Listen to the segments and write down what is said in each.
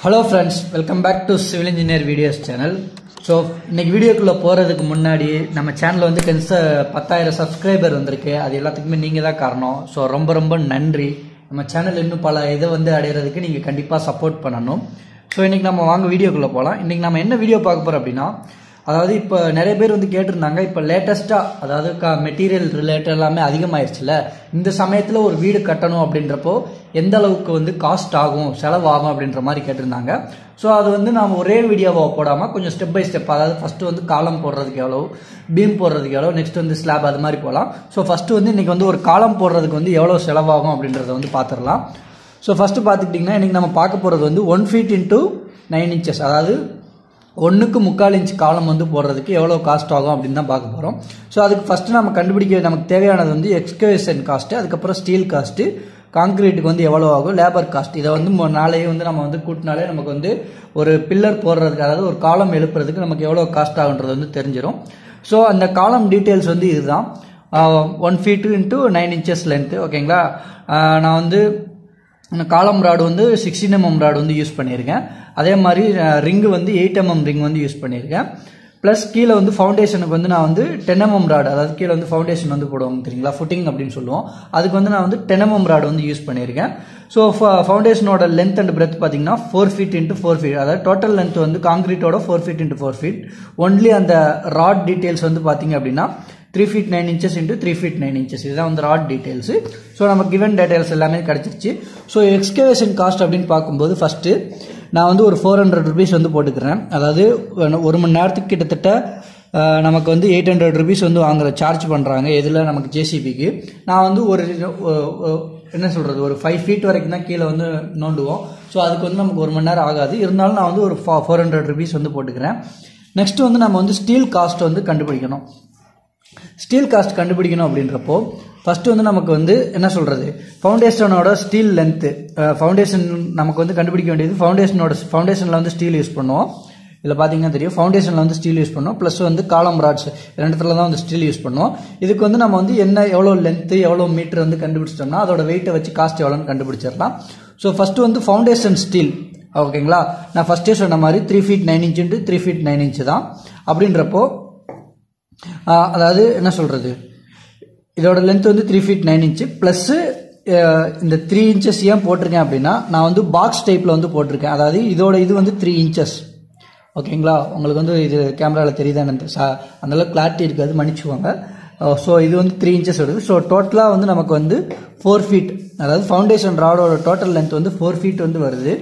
hello friends welcome back to civil engineer videos channel so இன்னைக்கு வீடியோக்குள்ளே போகிறதுக்கு முன்னாடி நம்ம சேனலில் வந்து கென்ச பத்தாயிரம் சப்ஸ்கிரைபர் வந்திருக்கு அது எல்லாத்துக்குமே நீங்கள் தான் காரணம் ஸோ ரொம்ப ரொம்ப நன்றி நம்ம சேனல் இன்னும் பல இதை வந்து அடையிறதுக்கு நீங்கள் கண்டிப்பாக சப்போர்ட் பண்ணணும் ஸோ இன்றைக்கி நம்ம வாங்க வீடியோக்குள்ளே போகலாம் இன்றைக்கி நம்ம என்ன வீடியோ பார்க்க போகிறோம் அப்படின்னா அதாவது இப்போ நிறைய பேர் வந்து கேட்டிருந்தாங்க இப்போ லேட்டஸ்ட்டாக அதாவது க மெட்டீரியல் ரிலேட்டட் எல்லாமே அதிகமாயிருச்சுல இந்த சமயத்தில் ஒரு வீடு கட்டணும் அப்படின்றப்போ எந்த அளவுக்கு வந்து காஸ்ட் ஆகும் செலவாகும் அப்படின்ற மாதிரி கேட்டிருந்தாங்க ஸோ அது வந்து நாம் ஒரே வீடியோவை போடாமல் கொஞ்சம் ஸ்டெப் பை ஸ்டெப் அதாவது ஃபஸ்ட்டு வந்து காலம் போடுறதுக்கு எவ்வளோ பீம் போடுறதுக்கு எவ்வளோ நெக்ஸ்ட் வந்து ஸ்லாப் அது மாதிரி போகலாம் ஸோ ஃபஸ்ட்டு வந்து இன்றைக்கி வந்து ஒரு காலம் போடுறதுக்கு வந்து எவ்வளோ செலவாகும் அப்படின்றத வந்து பார்த்துடலாம் ஸோ ஃபஸ்ட்டு பார்த்துக்கிட்டிங்கன்னா இன்றைக்கி நம்ம பார்க்க போகிறது வந்து one feet into nine inches அதாவது ஒன்றுக்கு முக்கால் இன்ச் காலம் வந்து போடுறதுக்கு எவ்வளோ காஸ்ட் ஆகும் அப்படின்னு தான் பார்க்க போகிறோம் ஸோ அதுக்கு ஃபஸ்ட்டு நம்ம கண்டுபிடிக்க நமக்கு தேவையானது வந்து எக்ஸ்கவேஷன் காஸ்ட்டு அதுக்கப்புறம் ஸ்டீல் காஸ்ட்டு காங்கிரீட்டுக்கு வந்து எவ்வளோ ஆகும் லேபர் காஸ்ட் இதை வந்து மொ- நாளையே வந்து நம்ம வந்து கூட்டினாலே நமக்கு வந்து ஒரு பில்லர் போடுறதுக்கு அதாவது ஒரு காலம் எழுப்புறதுக்கு நமக்கு எவ்வளோ காஸ்ட் ஆகுன்றது வந்து தெரிஞ்சிடும் ஸோ அந்த காலம் டீட்டெயில்ஸ் வந்து இதுதான் one feet into nine inches length ஓகேங்களா ஆஹ் நான் வந்து காலம் ராடு வந்து சிக்ஸ்டீன் எம்எம் ராடு வந்து யூஸ் பண்ணியிருக்கேன் அதே மாதிரி ரிங்கு வந்து எயிட் எம்எம் ரிங் வந்து யூஸ் பண்ணியிருக்கேன் ப்ளஸ் கீழே வந்து ஃபவுண்டேஷனுக்கு வந்து நான் வந்து டென் எம்எம் ராடு அதாவது கீழே வந்து ஃபவுண்டேஷன் வந்து போடுவாங்க தெரியுங்களா ஃபுட்டிங் அப்படின்னு சொல்லுவோம் அதுக்கு வந்து நான் வந்து டென் எம்எம் ராடு வந்து யூஸ் பண்ணியிருக்கேன் ஸோ ஃபவுண்டேஷனோட லென்த் அண்ட் பிரெத் பார்த்தீங்கன்னா four feet into four feet அதாவது டோட்டல் லென்த் வந்து காங்கிரீட்டோட four feet into four feet only அந்த ராட் டீட்டெயில்ஸ் வந்து பார்த்தீங்க அப்படின்னா three feet nine inches into three feet nine inches இதுதான் வந்து ராட் டீட்டெயில்ஸ் ஸோ நம்ம கிவன் டீட்டெயில்ஸ் எல்லாமே கிடச்சிருச்சு ஸோ எக்ஸ்கவேஷன் காஸ்ட் அப்படின்னு பார்க்கும்போது ஃபஸ்ட்டு நான் வந்து ஒரு ஃபோர் ஹண்ட்ரட் ருபீஸ் வந்து போட்டுக்கிறேன் அதாவது ஒரு மணி நேரத்துக்கு கிட்டத்தட்ட அஹ், நமக்கு வந்து எயிட் ஹண்ட்ரட் ருபீஸ் வந்து வாங்குற சார்ஜ் பண்ணுறாங்க எதில் நமக்கு ஜேசிபிக்கு நான் வந்து ஒரு ஒ- ஒ- என்ன சொல்கிறது ஒரு ஃபைவ் ஃபீட் வரைக்கும் தான் கீழே வந்து நோண்டுவோம் ஸோ அதுக்கு வந்து நமக்கு ஒரு மணி நேரம் ஆகாது இருந்தாலும் நான் வந்து ஒரு ஃபோர் ஹண்ட்ரட் ருபீஸ் வந்து போட்டுக்கிறேன் நெக்ஸ்ட் வந்து நம்ம வந்து ஸ்டீல் காஸ்ட் வந்து கண்டுபிடிக்கணும் ஸ்டீல் காஸ்ட் கண்டுபிடிக்கணும் அப்படின்றப்போ ஃபர்ஸ்ட் வந்து நமக்கு வந்து என்ன சொல்றது ஃபவுண்டேஷனோட ஸ்டீல் லென்த்து ஃபவுண்டேஷன் நமக்கு வந்து கண்டுபிடிக்க வேண்டியது ஃபவுண்டேஷனோட ஃபவுண்டேஷனில் வந்து ஸ்டீல் யூஸ் பண்ணுவோம் இதில் பார்த்தீங்கன்னா தெரியும் ஃபவுண்டேஷனில் வந்து ஸ்டீல் யூஸ் பண்ணுவோம் ப்ளஸ் வந்து காலம் ராட்ஸ் ரெண்டுத்துல தான் வந்து ஸ்டீல் யூஸ் பண்ணுவோம் இதுக்கு வந்து நம்ம வந்து என்ன எவ்வளோ லென்த்து எவ்வளோ மீட்டர் வந்து கண்டுபிடிச்சிட்டோம்னா அதோட வெயிட்டை வச்சு காஸ்ட் எவ்வளோன்னு கண்டுபிடிச்சிடலாம் ஸோ ஃபர்ஸ்ட் வந்து ஃபவுண்டேஷன் ஸ்டீல் ஓகேங்களா நான் ஃபர்ஸ்டே சொன்ன மாதிரி three feet nine inch three feet nine inch தான் அப்படின்றப்போ ஆஹ் அதாவது என்ன சொல்கிறது இதோட லென்த் வந்து three feet nine inch plus இந்த த்ரீ இன்ச்சஸ் ஏன் போட்டிருக்கேன் அப்படின்னா நான் வந்து பாக்ஸ் டைப்பில் வந்து போட்டிருக்கேன் அதாவது இதோட இது வந்து த்ரீ இன்ச்சஸ் ஓகேங்களா உங்களுக்கு வந்து இது கேமராவில் தெரியுதான்னு சா அந்தளவுக்கு கிளாரிட்டி இருக்காது மன்னிச்சுக்கோங்க ஸோ இது வந்து த்ரீ இன்ச்சஸ் வருது ஸோ டோட்டலாக வந்து நமக்கு வந்து ஃபோர் ஃபீட் அதாவது ஃபவுண்டேஷன் ராடோட டோட்டல் லென்த் வந்து ஃபோர் ஃபீட் வந்து வருது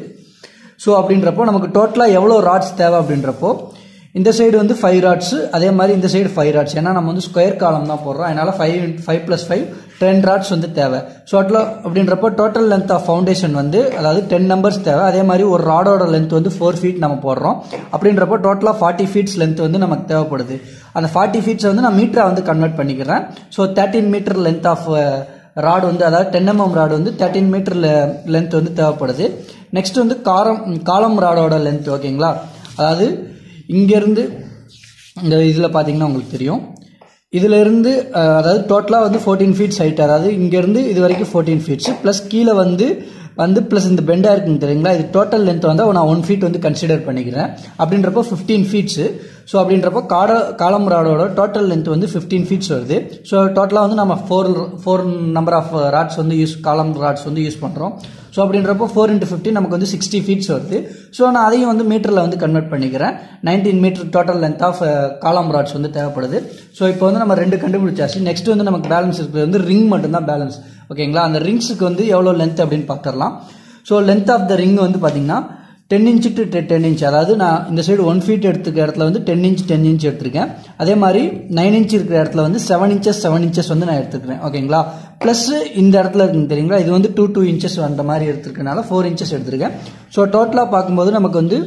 ஸோ அப்படின்றப்போ நமக்கு டோட்டலாக எவ்வளோ ராட்ஸ் தேவை அப்படின்றப்போ இந்த சைடு வந்து ஃபைவ் ராட்ஸ் அதே மாதிரி இந்த சைடு ஃபைவ் ராட்ஸ் ஏன்னா நம்ம வந்து ஸ்கொயர் காலம் தான் போடுறோம் அதனால five five plus five ten rods வந்து தேவை ஸோ டோட்டலாக அப்படின்றப்போ டோட்டல் லென்த் ஆஃப் ஃபவுண்டேஷன் வந்து அதாவது டென் நம்பர்ஸ் தேவை அதே மாதிரி ஒரு ராடோட லென்த் வந்து ஃபோர் ஃபீட் நம்ம போடுறோம் அப்படின்றப்போ டோட்டலாக ஃபார்ட்டி ஃபீட்ஸ் லென்த் வந்து நமக்கு தேவைப்படுது அந்த ஃபார்ட்டி ஃபீட்ஸ் வந்து நான் மீட்டரை வந்து கன்வெர்ட் பண்ணிக்கிறேன் so thirteen metre length of rod வந்து அதாவது டென் எம்எம் ராடு வந்து தேர்ட்டின் மீட்டர் லென்த் வந்து தேவைப்படுது நெக்ஸ்ட் வந்து காரம் காலம் ராடோட லென்த் ஓகேங்களா அதாவது இங்கேருந்து இந்த இதில் பார்த்தீங்கன்னா உங்களுக்கு தெரியும் இதுல இருந்து அஹ், அதாவது டோட்டலாக வந்து ஃபோர்டீன் ஃபீட்ஸ் ஹைட் அதாவது இங்கேருந்து இது வரைக்கும் ஃபோர்டீன் ஃபீட்ஸ் ப்ளஸ் கீழே வந்து வந்து ப்ளஸ் இந்த பெண்டாக இருக்குங்க தெரியுங்களா இது டோட்டல் லென்த் வந்து நான் ஒன் ஃபீட் வந்து கன்சிடர் பண்ணிக்கிறேன் அப்படின்றப்போ ஃபிஃப்டீன் ஃபீட்ஸு ஸோ அப்படின்றப்போ காட காலம் ராடோட டோட்டல் லென்த் வந்து ஃபிஃப்டீன் ஃபீட்ஸ் வருது ஸோ டோட்டலாக வந்து நம்ம four four number of rods வந்து யூஸ் காலம் ராட்ஸ் வந்து யூஸ் பண்ணுறோம் ஸோ அப்படின்றப்போ ஃபோர் இன்ட்டு ஃபிஃப்டி நமக்கு வந்து சிக்ஸ்டி ஃபீட்ஸ் வருது ஸோ நான் அதையும் வந்து மீட்டரில் வந்து கன்வெர்ட் பண்ணிக்கிறேன் nineteen metre total length of column rods வந்து தேவைப்படுது ஸோ இப்போ வந்து நம்ம ரெண்டு கண்டுபிடிச்சாச்சு நெக்ஸ்ட் வந்து நமக்கு பேலன்ஸ் இருக்கிறது வந்து ரிங் மட்டும்தான் பேலன்ஸ் ஓகேங்களா அந்த ரிங்ஸுக்கு வந்து எவ்வளோ லென்த் அப்படின்னு பார்த்துடலாம் so length of the ring வந்து பார்த்தீங்கன்னா ten inch to ten inch அதாவது நான் இந்த சைடு ஒன் ஃபீட் எடுத்துக்க இடத்துல வந்து டென் இன்ச் டென் இன்ச் எடுத்திருக்கேன் அதே மாதிரி நைன் இன்ச் இருக்கிற இடத்துல வந்து செவன் இன்ச்சஸ் செவன் இன்ச்சஸ் வந்து நான் எடுத்துக்கிறேன் ஓகேங்களா ப்ளஸ் இந்த இடத்துல இருக்குங்க தெரியுங்களா இது வந்து டூ டூ இன்ச்சஸ் அந்த மாதிரி எடுத்துருக்கனால ஃபோர் இன்ச்சஸ் எடுத்திருக்கேன் ஸோ டோட்டலாக பார்க்கும்போது நமக்கு வந்து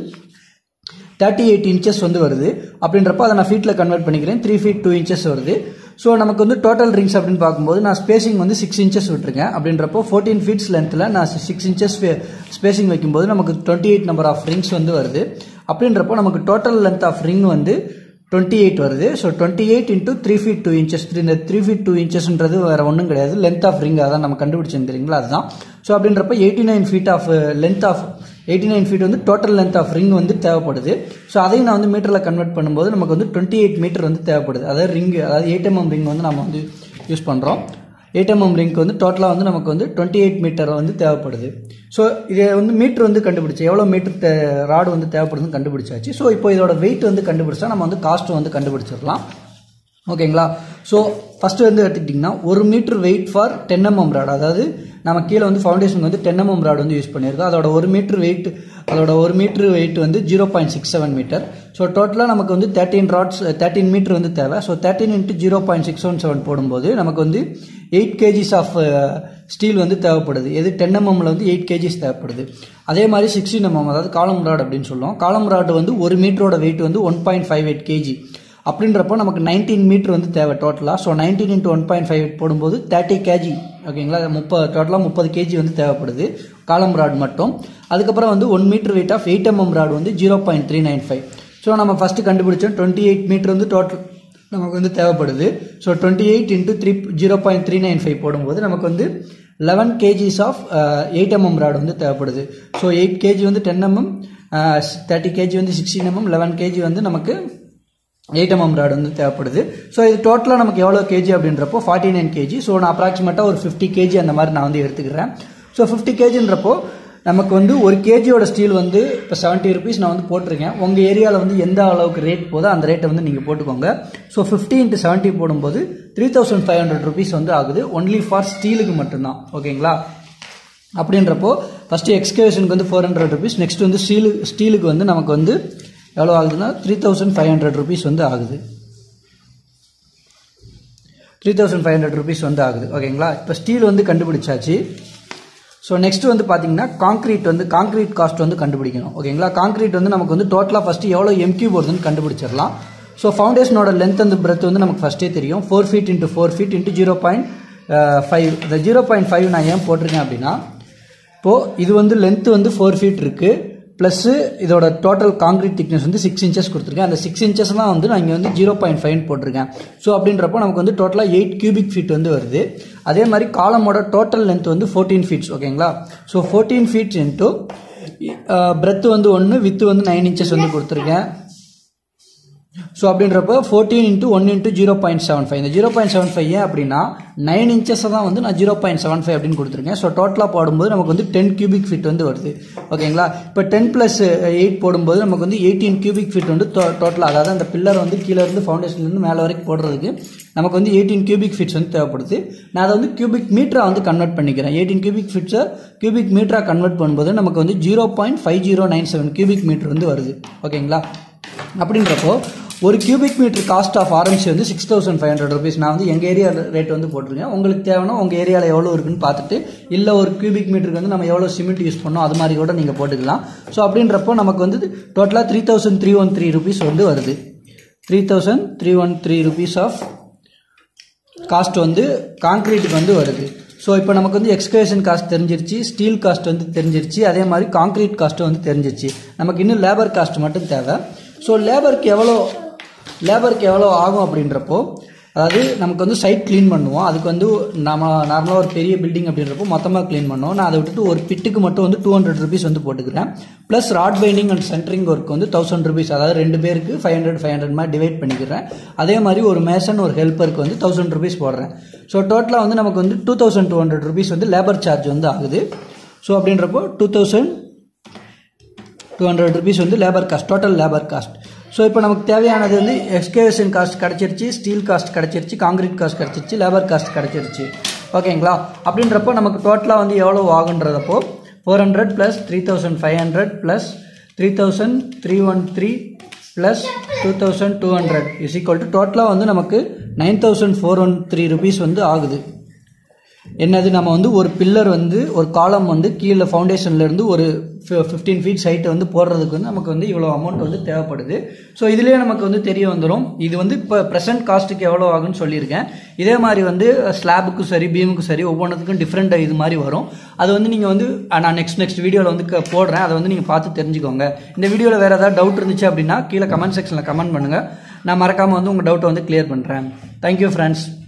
தேர்ட்டி எயிட் இன்ச்சஸ் வந்து வருது அப்படின்றப்ப அதை நான் ஃபீட்டில் கன்வெர்ட் பண்ணிக்கிறேன் த்ரீ ஃபீட் டூ இன்ச்சஸ் வருது ஸோ நமக்கு வந்து டோட்டல் ரிங்ஸ் அப்படின்னு பார்க்கும்போது நான் ஸ்பேசிங் வந்து சிக்ஸ் இன்ச்சஸ் விட்டுருக்கேன் அப்படின்றப்போ ஃபோர்டீன் ஃபீட்ஸ் லென்த்தில் நான் சிக்ஸ் இன்ச்சஸ் ஸ்பேசிங் வைக்கும்போது நமக்கு twenty eight number of rings வந்து வருது அப்படின்றப்போ நமக்கு டோட்டல் லென்த் ஆஃப் ரிங் வந்து டுவெண்ட்டி எயிட் வருது so twenty eight into three feet two inches இந்த த்ரீ ஃபீட் டூ இன்ச்சஸ்ன்றது வேறு ஒன்றும் கிடையாது லென்த் ஆஃப் ரிங் அதான் நம்ம கண்டுபிடிச்சிருந்தீங்களா அதுதான் ஸோ அப்படின்றப்ப eighty nine feet of length of eighty nine feet வந்து டோட்டல் லென்த் ஆஃப் ரிங் வந்து தேவைப்படுது ஸோ அதையும் நான் வந்து மீட்டரில் கன்வெர்ட் பண்ணும்போது நமக்கு வந்து டுவெண்ட்டி எயிட் மீட்டர் வந்து தேவைப்படுது அதாவது ரிங் அதாவது எயிட் எம்எம் ரிங் வந்து நம்ம வந்து யூஸ் பண்ணுறோம் எயிட் எம்எம் ரிங்க் வந்து டோட்டலாக வந்து நமக்கு வந்து டுவெண்ட்டி எயிட் மீட்டர் வந்து தேவைப்படுது ஸோ இதை வந்து மீட்டர் வந்து கண்டுபிடிச்சு எவ்வளோ மீட்டர் தே ராடு வந்து தேவைப்படுதுன்னு கண்டுபிடிச்சாச்சு ஸோ இப்போ இதோட வெயிட் வந்து கண்டுபிடிச்சா நம்ம வந்து காஸ்ட் வந்து கண்டுபிடிச்சிடலாம் ஓகேங்களா ஸோ ஃபஸ்ட்டு வந்து எடுத்துக்கிட்டிங்கன்னா ஒரு meter weight for ten MM rod அதாவது நம்ம கீழே வந்து ஃபவுண்டேஷனுக்கு வந்து டென் எம்எம் ராட் வந்து யூஸ் பண்ணியிருக்கோம் அதோட ஒரு மீட்டர் வெயிட் அதோட ஒரு மீட்டர் வெயிட் வந்து zero point six seven meter so டோட்டலாக நமக்கு வந்து தேர்ட்டின் ராட்ஸ் தேர்ட்டின் மீட்டர் வந்து தேவை so thirteen into zero point six one seven போடும்போது நமக்கு வந்து எயிட் கேஜிஸ் ஆஃப் ஸ்டீல் வந்து தேவைப்படுது எது டென் எம்எம்ல வந்து எயிட் கேஜிஸ் தேவைப்படுது அதே மாதிரி சிக்ஸ்டீன் எம்எம் அதாவது காலம் ராட் அப்படின்னு சொல்லுவோம் காலம் ராட் வந்து ஒரு மீட்டரோட வெயிட் வந்து one point five eight KG அப்படின்றப்போ நமக்கு நைன்டீன் மீட்டர் வந்து தேவை டோட்டலாக so nineteen into one point five போடும்போது தேர்ட்டி கேஜி ஓகேங்களா முப்பது டோட்டலாக முப்பது கேஜி வந்து தேவைப்படுது காலம் ராட் மட்டும் அதுக்கப்புறம் வந்து one meter weight of eight MM rod வந்து zero point three nine five so நம்ம ஃபஸ்ட்டு கண்டுபிடிச்சோம் டுவெண்ட்டி எயிட் மீட்டர் வந்து டோட்டல் நமக்கு வந்து தேவைப்படுது so twenty eight into three zero point three nine five போடும்போது நமக்கு வந்து eleven KGs of eight MM rod வந்து தேவைப்படுது ஸோ எயிட் கேஜி வந்து டென் எம்எம் தேர்ட்டி கேஜி வந்து சிக்ஸ்டீன் எம்எம் லெவன் கேஜி வந்து நமக்கு எயிட் எம்எம் ராட் வந்து தேவைப்படுது ஸோ இது டோட்டலாக நமக்கு எவ்வளோ கேஜி அப்படின்றப்போ ஃபார்ட்டி நைன் கேஜி ஸோ நான் அப்ராக்சிமேட்டாக ஒரு ஃபிஃப்டி கேஜி அந்த மாதிரி நான் வந்து எடுத்துக்கிறேன் ஸோ ஃபிஃப்டி கேஜின்றப்போ நமக்கு வந்து ஒரு கேஜியோட ஸ்டீல் வந்து இப்போ செவன்ட்டி ருபீஸ் நான் வந்து போட்டிருக்கேன் உங்கள் ஏரியாவில் வந்து எந்த அளவுக்கு ரேட் போதோ அந்த ரேட்டை வந்து நீங்கள் போட்டுக்கோங்க ஸோ ஃபிஃப்டி இன்ட்டு செவன்ட்டி போடும்போது three thousand five hundred rupees வந்து ஆகுது ஒன்லி ஃபார் ஸ்டீலுக்கு மட்டும்தான் ஓகேங்களா அப்படின்றப்போ ஃபஸ்ட்டு எக்ஸ்கவேஷனுக்கு வந்து ஃபோர் ஹண்ட்ரட் ருபீஸ் நெக்ஸ்ட் வந்து ஸ்டீலு ஸ்டீலுக்கு வந்து நமக்கு வந்து எவ்வளோ ஆகுதுன்னா three thousand five hundred rupees வந்து ஆகுது three thousand five hundred rupees வந்து ஆகுது ஓகேங்களா இப்போ ஸ்டீல் வந்து கண்டுபிடிச்சாச்சு ஸோ நெக்ஸ்ட் வந்து பார்த்தீங்கன்னா காங்க்ரீட் வந்து காங்க்ரீட் காஸ்ட் வந்து கண்டுபிடிக்கணும் ஓகேங்களா காங்க்ரீட் வந்து நமக்கு வந்து டோட்டலாக ஃபஸ்ட்டு எவ்வளோ எம்கியூ வருதுன்னு கண்டுபிடிச்சிடலாம் ஸோ ஃபவுண்டேஷனோட லென்த் அந்த பிரெத் வந்து நமக்கு ஃபஸ்ட்டே தெரியும் four feet into four feet into zero point five இந்த ஜீரோ பாயிண்ட் ஃபைவ் நான் ஏன் போட்டிருக்கேன் அப்படின்னா இப்போது இது வந்து லென்த் வந்து ஃபோர் ஃபீட் இருக்குது ப்ளஸ்ஸு இதோட டோட்டல் காங்கிரீட் திக்னஸ் வந்து சிக்ஸ் இன்ச்சஸ் கொடுத்துருக்கேன் அந்த சிக்ஸ் இன்ச்சஸ்லாம் வந்து நான் இங்கே வந்து ஜீரோ பாயிண்ட் ஃபைவ் போட்டிருக்கேன் ஸோ அப்படின்றப்போ நமக்கு வந்து டோட்டலாக எயிட் கியூபிக் ஃபீட் வந்து வருது அதே மாதிரி காலமோட டோட்டல் லென்த் வந்து ஃபோர்டீன் ஃபீட்ஸ் ஓகேங்களா so fourteen feets into breadth வந்து ஒன்று வித்து வந்து நைன் இன்ச்சஸ் வந்து கொடுத்துருக்கேன் ஸோ அப்படின்றப்ப fourteen into one into zero point seven five இந்த ஜீரோ பாயிண்ட் செவன் ஃபைவ் ஏன் அப்படின்னா நைன் இன்ச்சஸை தான் வந்து நான் ஜீரோ பாயிண்ட் செவன் ஃபைவ் அப்படின்னு கொடுத்துருக்கேன் ஸோ டோட்டலாக போடும்போது நமக்கு வந்து டென் கியூபிக் ஃபீட் வந்து வருது ஓகேங்களா இப்போ டென் ப்ளஸ் எயிட் போடும்போது நமக்கு வந்து எயிட்டீன் கியூபிக் ஃபீட் வந்து டோட்டலாக அதாவது அந்த பில்லர் வந்து கீழே இருந்து ஃபவுண்டேஷன்லேருந்து மேலே வரைக்கும் போடுறதுக்கு நமக்கு வந்து எயிட்டீன் கியூபிக் ஃபீட்ஸ் வந்து தேவைப்படுது நான் அதை வந்து கியூபிக் மீட்டராக வந்து கன்வெர்ட் பண்ணிக்கிறேன் எயிட்டீன் கியூபிக் ஃபீட்ஸை கியூபிக் மீட்டராக கன்வெர்ட் பண்ணும்போது நமக்கு வந்து zero point five zero nine seven cubic meter வந்து வருது ஓகேங்களா அப்படின்றப்போ ஒரு கியூபிக் மீட்டர் காஸ்ட் ஆஃப் ஆரம்பிச்சு வந்து six thousand five hundred rupees நான் வந்து எங்கள் ஏரியா ரேட் வந்து போட்டிருக்கேன் உங்களுக்கு தேவைன்னா உங்கள் ஏரியாவில் எவ்வளோ இருக்குன்னு பார்த்துட்டு இல்லை ஒரு கியூபிக் மீட்டருக்கு வந்து நம்ம எவ்வளோ சிமெண்ட் யூஸ் பண்ணோம் அது மாதிரி கூட நீங்கள் போட்டுக்கலாம் ஸோ அப்படின்றப்போ நமக்கு வந்து டோட்டலாக three thousand three one three rupees வந்து வருது three thousand three one three rupees of cost வந்து காங்க்ரீட்டுக்கு வந்து வருது ஸோ இப்போ நமக்கு வந்து எக்ஸ்கவேஷன் காஸ்ட் தெரிஞ்சிருச்சு ஸ்டீல் காஸ்ட் வந்து தெரிஞ்சிருச்சு அதே மாதிரி காங்க்ரீட் காஸ்ட்டும் வந்து தெரிஞ்சிருச்சு நமக்கு இன்னும் லேபர் காஸ்ட் மட்டும் தேவை ஸோ லேபருக்கு எவ்வளோ லேபருக்கு எவ்வளோ ஆகும் அப்படின்றப்போ அதாவது நமக்கு வந்து சைட் க்ளீன் பண்ணுவோம் அதுக்கு வந்து நம்ம நார்மலாக ஒரு பெரிய பில்டிங் அப்படின்றப்போ மொத்தமாக க்ளீன் பண்ணுவோம் நான் அதை விட்டுட்டு ஒரு பிட்டுக்கு மட்டும் வந்து டூ ஹண்ட்ரட் ருபீஸ் வந்து போட்டுக்கிறேன் plus rod binding and centering work வந்து தௌசண்ட் ருபீஸ் அதாவது ரெண்டு பேருக்கு ஃபைவ் ஹண்ட்ரட் ஃபைவ் ஹண்ட்ரட் மாதிரி டிவைட் பண்ணிக்கிறேன் அதே மாதிரி ஒரு மேசன் ஒரு ஹெல்ப்பருக்கு வந்து தௌசண்ட் ருபீஸ் போடுறேன் ஸோ டோட்டலாக வந்து நமக்கு வந்து two thousand two hundred rupees வந்து லேபர் சார்ஜ் வந்து ஆகுது ஸோ அப்படின்றப்போ two thousand two hundred rupees வந்து labour cost total labour cost so இப்போ நமக்கு தேவையானது வந்து எக்ஸ்கவேஷன் காஸ்ட் கிடச்சிருச்சு ஸ்டீல் காஸ்ட் கிடச்சிருச்சு காங்கிரீட் காஸ்ட் கிடச்சிருச்சு லேபர் காஸ்ட் கிடச்சிருச்சு ஓகேங்களா அப்படின்றப்போ நமக்கு டோட்டலாக வந்து எவ்வளோ ஆகுன்றதப்போ four hundred plus three thousand five hundred plus three thousand three one three plus two thousand two hundred is equal to டோட்டலாக வந்து நமக்கு nine thousand four one three rupees வந்து ஆகுது என்னது நம்ம வந்து ஒரு பில்லர் வந்து ஒரு காலம் வந்து கீழே ஃபவுண்டேஷன்ல இருந்து ஒரு ஃபிஃப்டீன் ஃபீட் சைட்டை வந்து போடுறதுக்கு வந்து நமக்கு வந்து இவ்வளோ அமௌண்ட் வந்து தேவைப்படுது ஸோ இதுலேயே நமக்கு வந்து தெரிய வந்துடும் இது வந்து இப்போ ப்ரெசென்ட் காஸ்ட்டுக்கு எவ்வளோ ஆகுன்னு சொல்லியிருக்கேன் இதே மாதிரி வந்து ஸ்லாபுக்கும் சரி பீமுக்கும் சரி ஒவ்வொன்றுத்துக்கும் டிஃப்ரெண்ட் இது மாதிரி வரும் அது வந்து நீங்கள் வந்து நான் நெக்ஸ்ட் நெக்ஸ்ட் வீடியோவில் வந்து க- போடுறேன் அதை வந்து நீங்கள் பார்த்து தெரிஞ்சுக்கோங்க இந்த வீடியோவில் வேறு ஏதாவது டவுட் இருந்துச்சு அப்படின்னா கீழே கமெண்ட் செக்ஷனில் கமெண்ட் பண்ணுங்கள் நான் மறக்காமல் வந்து உங்கள் டவுட்டை வந்து கிளியர் பண்ணுறேன் தேங்க்யூ ஃப்ரெண்ட்ஸ்